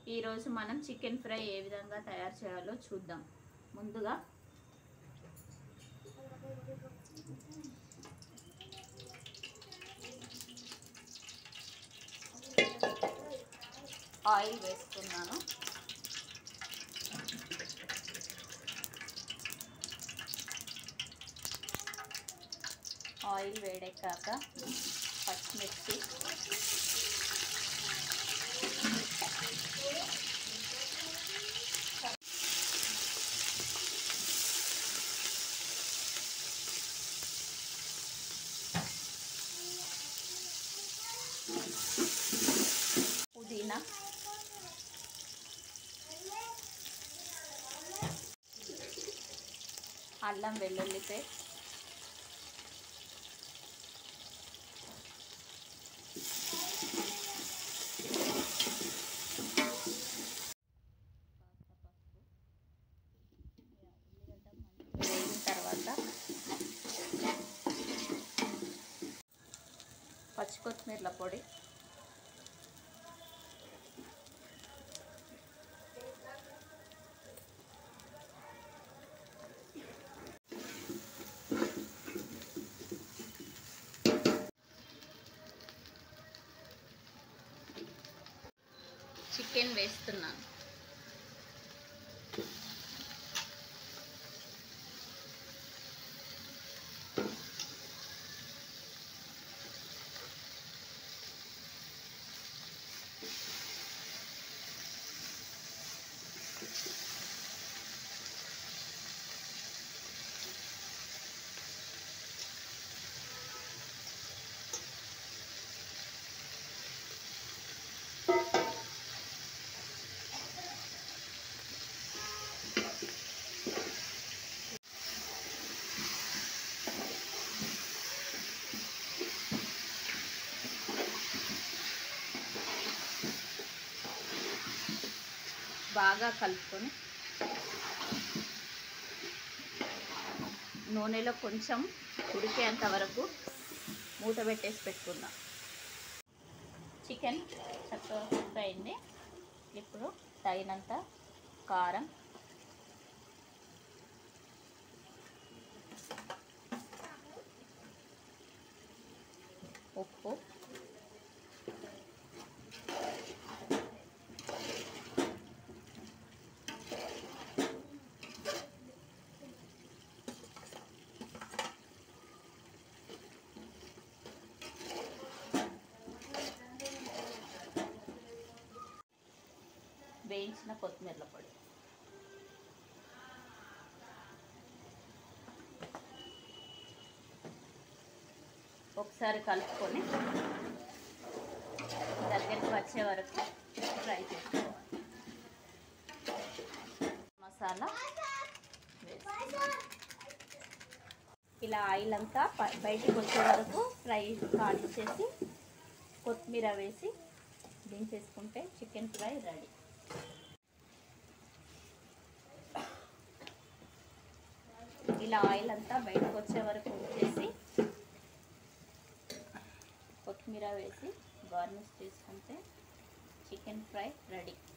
ఈరోజు మనం chicken fry ఏ విధంగా తయారు చేయాలో చూద్దాం ముందుగా ఆయిల్ వేసుకున్నాను ఆయిల్ వేడెక్కాక పచ్చిమిర్చి పుదీనా అల్లం వెల్లుల్లి పేస్ట్ వేగిన తర్వాత పచ్చి కొత్తిమీరల పొడి చికెన్ వేస్తున్నాను బాగా కలుపుకొని నూనెలో కొంచెం ఉడికేంత వరకు మూత పెట్టేసి పెట్టుకుందాం చికెన్ చక్కగా కుక్ అయింది ఇప్పుడు తగినంత కారం ఉప్పు వేయించిన కొత్తిమీరల పొడి ఒకసారి కలుపుకొని దగ్గరికి వచ్చే వరకు ఫ్రై చేసుకోవాలి మసాలా వేసి ఇలా ఆయిల్ అంతా ప- బయటికి వచ్చే వరకు ఫ్రై కాల్చేసి కొత్తిమీర వేసి దించేసుకుంటే చికెన్ ఫ్రై రెడీ ఇలా ఆయిల్ అంతా బయటకు వచ్చే వరకు ఉంచేసి కొత్తిమీర వేసి గార్నిష్ చేసుకుంటే చికెన్ ఫ్రై రెడీ